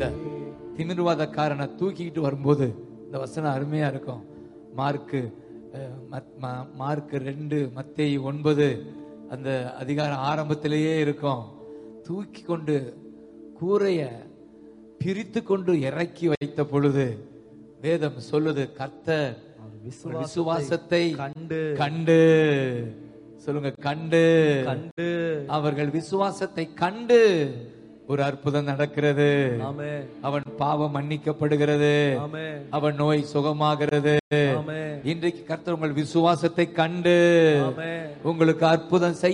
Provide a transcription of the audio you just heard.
அந்த திமிர்வாதக்காரனை தூக்கிக்கிட்டு வரும்போது இந்த வசனம் அருமையா இருக்கும் மார்க்கு அஹ், மத்- மா- மார்க்கு ரெண்டு மத்தேயு ஒன்பது அந்த அதிகாரம் ஆரம்பத்திலேயே இருக்கும் தூக்கி கொண்டு கூரைய பிரித்து கொண்டு இறக்கி வைத்த பொழுது வேதம் சொல்லுது கர்த்தர் விசுவாசத்தை விசுவாசத்தை கண்டு கண்டு சொல்லுங்க கண்டு கண்டு அவர்கள் விசுவாசத்தை கண்டு ஒரு அற்புதம் நடக்கிறது ஆமே அவன் பாவம் மன்னிக்கப்படுகிறது ஆமே அவன் நோய் சுகமாகிறது ஆமே இன்றைக்கு கர்த்தர் உங்கள் விசுவாசத்தை கண்டு ஆமே உங்களுக்கு அற்புதம் செய்ய